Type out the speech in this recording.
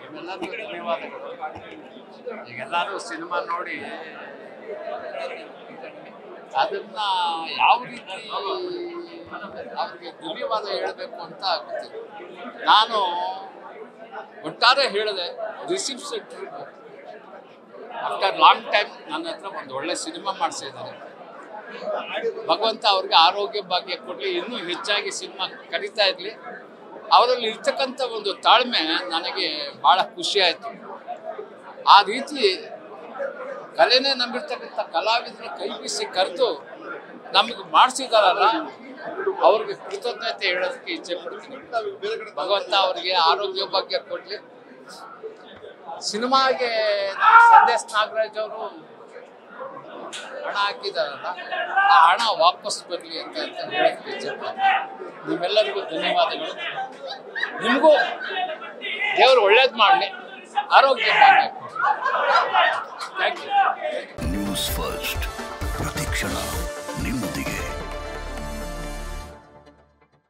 ನಿಮ್ಮೆಲ್ಲರಿಗೂ ಧನ್ಯವಾದಗಳು ಈಗೆಲ್ಲರೂ ಸಿನಿಮಾ ನೋಡಿ ಅದನ್ನ ಯಾವ ರೀತಿ ಅವ್ರಿಗೆ ಧನ್ಯವಾದ ಹೇಳಬೇಕು ಅಂತ ಗೊತ್ತಿಲ್ಲ ನಾನು ಒಟ್ಟಾರೆ ಹೇಳಿದೆ receive centre after long time ನನ್ನ ಹತ್ರ ಒಂದು ಒಳ್ಳೆ ಸಿನಿಮಾ ಮಾಡಿಸಿದ್ದಾರೆ ಭಗವಂತ ಅವ್ರಿಗೆ ಆರೋಗ್ಯ ಭಾಗ್ಯ ಕೊಡಲಿ ಇನ್ನೂ ಹೆಚ್ಚಾಗಿ ಸಿನಿಮಾ ಕರೀತಾ ಇರಲಿ ಅವರಲ್ಲಿ ಇರ್ತಕ್ಕಂಥ ಒಂದು ತಾಳ್ಮೆ ನನಗೆ ಭಾಳ ಖುಷಿ ಆಯಿತು ಆ ರೀತಿ ಕಲೆನೇ ನಂಬಿರ್ತಕ್ಕಂಥ ಕಲಾವಿದರ ಕೈ ಬೀಸಿ ಕರೆದು ನಮಗೆ ಮಾಡಿಸಿದಾರಲ್ಲ ಅವ್ರಿಗೆ ಕೃತಜ್ಞತೆ ಹೇಳೋದಕ್ಕೆ ಇಚ್ಛೆ ಪಡ್ತೀನಿ ಭಗವಂತ ಅವರಿಗೆ ಆರೋಗ್ಯ ಭಾಗ್ಯ ಕೊಡಲಿ ಸಿನಿಮಾಗೆ ಸಂದೇಶ್ ನಾಗರಾಜ್ ಅವರು ಹಣ ಹಾಕಿದಾರಲ್ಲ ಆ ಹಣ ವಾಪಸ್ ಬರಲಿ ಅಂತ ಅಂತ ಹೇಳೋದಕ್ಕೆ ಇಚ್ಛೆ ಪಡ್ತೀನಿ ನಿಮ್ಮೆಲ್ಲರಿಗೂ ಧನ್ಯವಾದಗಳು ನಿಮಗೂ ದೇವರು ಒಳ್ಳೇದು ಮಾಡಲಿ ಆರೋಗ್ಯ ಭಾಗ್ಯ ಥ್ಯಾಂಕ್ ಯು ನ್ಯೂಸ್ ಫಸ್ಟ್ ಪ್ರತಿಕ್ಷಣ